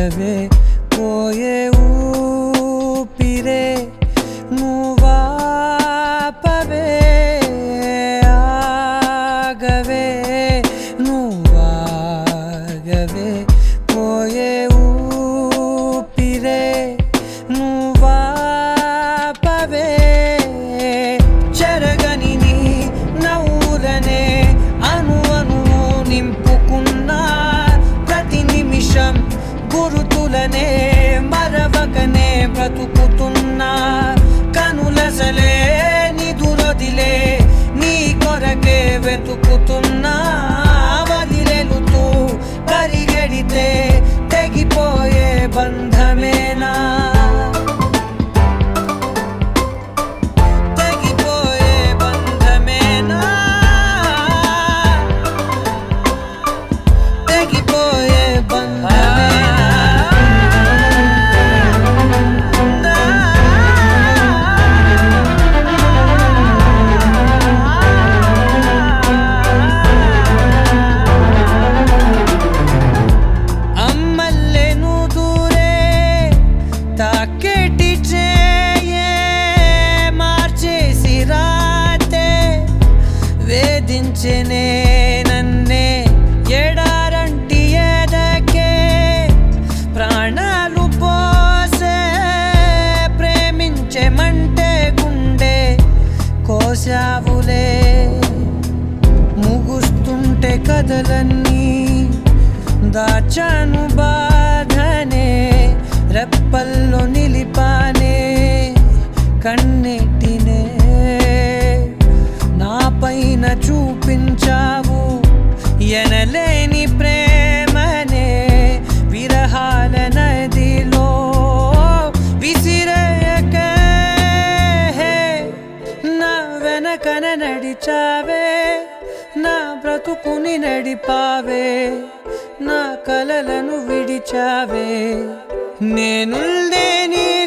ఆగవే పోయే ఊపిరే నువ్వాపవే ఆగవే నువ్వాగవే పోయే ఊపిరే నువ్వాపవే చెరగని నీ నవ్వులనే అను అణువు నింపుకున్నా ప్రతి నిమిషం గురుతులనే మరవకనే బ్రతుకుతున్నా కనులసలే నిదురొదిలే నీ కొరకే వెతుకుతున్నా వదిలేలుతూ పరిగెడితే తెగిపోయే బంధమేనా తెగిపోయే బంధమేనా తెగిపోయే అమ్మల్లెను దూరే తాకేటి చేయే మార్చేసి రాతే వేధించనే నన్నే ఎడారంటి ఎదకే ప్రాణాలు పోసే ప్రేమించమంటే గుండె కోసావులే ముగుస్తుంటే కథలన్నీ దాచాను బాధనే రెప్పల్లో నిలిపానే కన్నెట్టినే నా పైన చూపించావు ఎనలేని ప్రేమనే విరహాల నదిలో విసిరేయకే నా వెనకన నడిచావే నా బ్రతుకుని నడిపావే నా కలలను విడిచావే నేను నీ